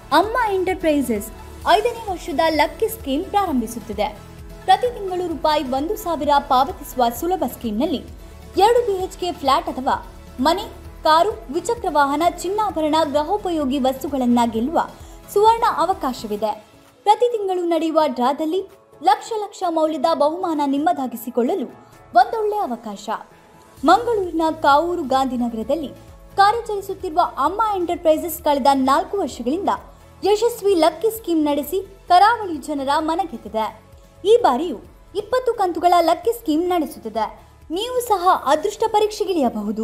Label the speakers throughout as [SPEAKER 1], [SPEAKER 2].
[SPEAKER 1] ಅಮ್ಮ ಎಂಟರ್ಪ್ರೈಸಸ್ ಐದನೇ ವರ್ಷದ ಲಕ್ಕಿ ಸ್ಕೀಮ್ ಪ್ರಾರಂಭಿಸುತ್ತಿದೆ ಪ್ರತಿ ತಿಂಗಳು ರೂಪಾಯಿ ಒಂದು ಸಾವಿರ ಪಾವತಿಸುವ ಸುಲಭ ಸ್ಕೀಮ್ನಲ್ಲಿ ಎರಡು ಬಿಎಚ್ಕೆ ಫ್ಲಾಟ್ ಅಥವಾ ಮನೆ ಕಾರು ದ್ವಿಚಕ್ರ ವಾಹನ ಚಿನ್ನಾಭರಣ ಗೃಹೋಪಯೋಗಿ ವಸ್ತುಗಳನ್ನು ಗೆಲ್ಲುವ ಸುವರ್ಣ ಅವಕಾಶವಿದೆ ಪ್ರತಿ ತಿಂಗಳು ನಡೆಯುವ ಡ್ರಾದಲ್ಲಿ ಲಕ್ಷ ಲಕ್ಷ ಮೌಲ್ಯದ ಬಹುಮಾನ ನಿಮ್ಮದಾಗಿಸಿಕೊಳ್ಳಲು ಒಂದೊಳ್ಳೆ ಅವಕಾಶ ಮಂಗಳೂರಿನ ಕಾವೂರು ಗಾಂಧಿನಗರದಲ್ಲಿ ಕಾರ್ಯಾಚರಿಸುತ್ತಿರುವ ಅಮ್ಮ ಎಂಟರ್ಪ್ರೈಸಸ್ ಕಳೆದ ನಾಲ್ಕು ವರ್ಷಗಳಿಂದ ಯಶಸ್ವಿ ಲಕ್ಕಿ ಸ್ಕೀಮ್ ನಡೆಸಿ ಕರಾವಳಿ ಜನರ ಮನಗೆದ್ದಿದೆ ಈ ಬಾರಿಯೂ ಇಪ್ಪತ್ತು ಕಂತುಗಳ ಲಕ್ಕಿ ಸ್ಕೀಮ್ ನಡೆಸುತ್ತಿದೆ ನೀವು ಸಹ ಅದೃಷ್ಟ ಪರೀಕ್ಷೆಗಿಳಿಯಬಹುದು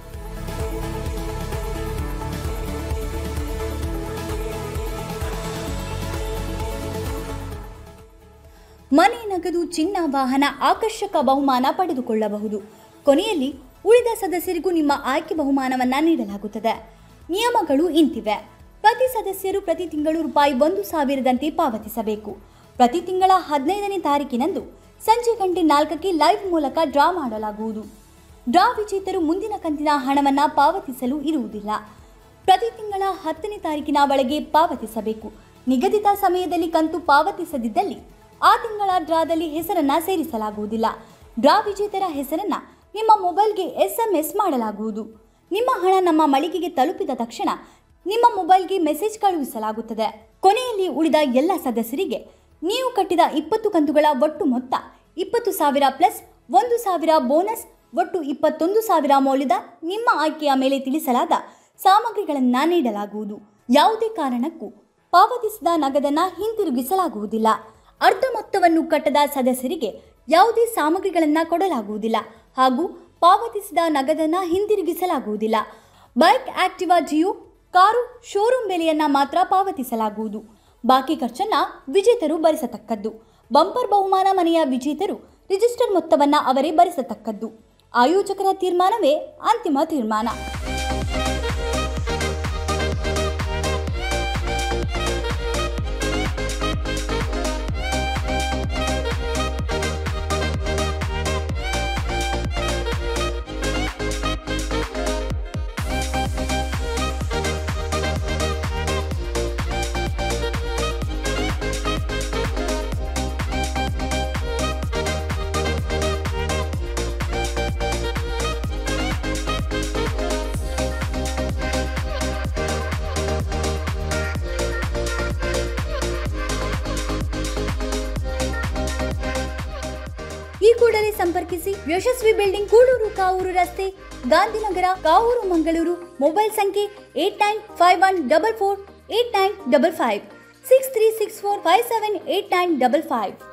[SPEAKER 1] ಮನೆ ನಗದು ಚಿನ್ನ ವಾಹನ ಆಕರ್ಷಕ ಬಹುಮಾನ ಪಡೆದುಕೊಳ್ಳಬಹುದು ಕೊನೆಯಲ್ಲಿ ಉಳಿದ ಸದಸ್ಯರಿಗೂ ನಿಮ್ಮ ಆಯ್ಕೆ ಬಹುಮಾನವನ್ನ ನೀಡಲಾಗುತ್ತದೆ ನಿಯಮಗಳು ಇಂತಿವೆ ಪ್ರತಿ ಸದಸ್ಯರು ಪ್ರತಿ ತಿಂಗಳು ರೂಪಾಯಿ ಒಂದು ಸಾವಿರದಂತೆ ಪಾವತಿಸಬೇಕು ಪ್ರತಿ ತಿಂಗಳ ಹದಿನೈದನೇ ತಾರೀಕಿನಂದು ಸಂಜೆ ಗಂಟೆ ನಾಲ್ಕಕ್ಕೆ ಲೈವ್ ಮೂಲಕ ಡ್ರಾ ಮಾಡಲಾಗುವುದು ಡ್ರಾ ವಿಜೇತರು ಮುಂದಿನ ಕಂತಿನ ಹಣವನ್ನ ಪಾವತಿಸಲು ಇರುವುದಿಲ್ಲ ಪ್ರತಿ ತಿಂಗಳ ಹತ್ತನೇ ತಾರೀಕಿನ ಒಳಗೆ ಪಾವತಿಸಬೇಕು ನಿಗದಿತ ಸಮಯದಲ್ಲಿ ಕಂತು ಪಾವತಿಸದಿದ್ದಲ್ಲಿ ಆ ತಿಂಗಳ ಡ್ರಾದಲ್ಲಿ ಹೆಸರನ್ನ ಸೇರಿಸಲಾಗುವುದಿಲ್ಲ ಡ್ರಾ ವಿಜೇತರ ಹೆಸರನ್ನ ನಿಮ್ಮ ಮೊಬೈಲ್ಗೆ ಎಸ್ಎಂಎಸ್ ಮಾಡಲಾಗುವುದು ನಿಮ್ಮ ಹಣ ನಮ್ಮ ಮಳಿಗೆಗೆ ತಲುಪಿದ ತಕ್ಷಣ ನಿಮ್ಮ ಮೊಬೈಲ್ಗೆ ಮೆಸೇಜ್ ಕಳುಹಿಸಲಾಗುತ್ತದೆ ಕೊನೆಯಲ್ಲಿ ಉಳಿದ ಎಲ್ಲ ಸದಸ್ಯರಿಗೆ ನೀವು ಕಟ್ಟಿದ ಇಪ್ಪತ್ತು ಕಂತುಗಳ ಒಟ್ಟು ಮೊತ್ತ ಇಪ್ಪತ್ತು ಸಾವಿರ ಪ್ಲಸ್ ಒಂದು ಸಾವಿರ ಬೋನಸ್ ಒಟ್ಟು ಇಪ್ಪತ್ತೊಂದು ಸಾವಿರ ಮೌಲ್ಯದ ನಿಮ್ಮ ಆಯ್ಕೆಯ ಮೇಲೆ ತಿಳಿಸಲಾದ ಸಾಮಗ್ರಿಗಳನ್ನು ನೀಡಲಾಗುವುದು ಯಾವುದೇ ಕಾರಣಕ್ಕೂ ಪಾವತಿಸಿದ ನಗದನ್ನ ಹಿಂತಿರುಗಿಸಲಾಗುವುದಿಲ್ಲ ಅರ್ಧ ಮೊತ್ತವನ್ನು ಕಟ್ಟದ ಸದಸ್ಯರಿಗೆ ಯಾವುದೇ ಸಾಮಗ್ರಿಗಳನ್ನು ಕೊಡಲಾಗುವುದಿಲ್ಲ ಹಾಗೂ ಪಾವತಿಸಿದ ನಗದನ್ನ ಹಿಂದಿರುಗಿಸಲಾಗುವುದಿಲ್ಲ bike Activa Jio car showroom ಬೆಲೆಯನ್ನ ಮಾತ್ರ ಪಾವತಿಸಲಾಗುವುದು ಬಾಕಿ ಖರ್ಚನ್ನ ವಿಜೇತರು ಭರಿಸತಕ್ಕದ್ದು ಬಂಪರ್ ಬಹುಮಾನ ಮನೆಯ ವಿಜೇತರು ರಿಜಿಸ್ಟರ್ ಮೊತ್ತವನ್ನ ಅವರೇ ಭರಿಸತಕ್ಕದ್ದು ಆಯೋಜಕರ ತೀರ್ಮಾನವೇ ಅಂತಿಮ ತೀರ್ಮಾನ ಈ ಕೂಡಲೇ ಸಂಪರ್ಕಿಸಿ ಯಶಸ್ವಿ ಬಿಲ್ಡಿಂಗ್ ಕೂಡೂರು ಕಾವೂರು ರಸ್ತೆ ಗಾಂಧಿನಗರ ಕಾವೂರು ಮಂಗಳೂರು ಮೊಬೈಲ್ ಸಂಖ್ಯೆ eight nine five one double four eight nine double five six three six four five seven eight nine double five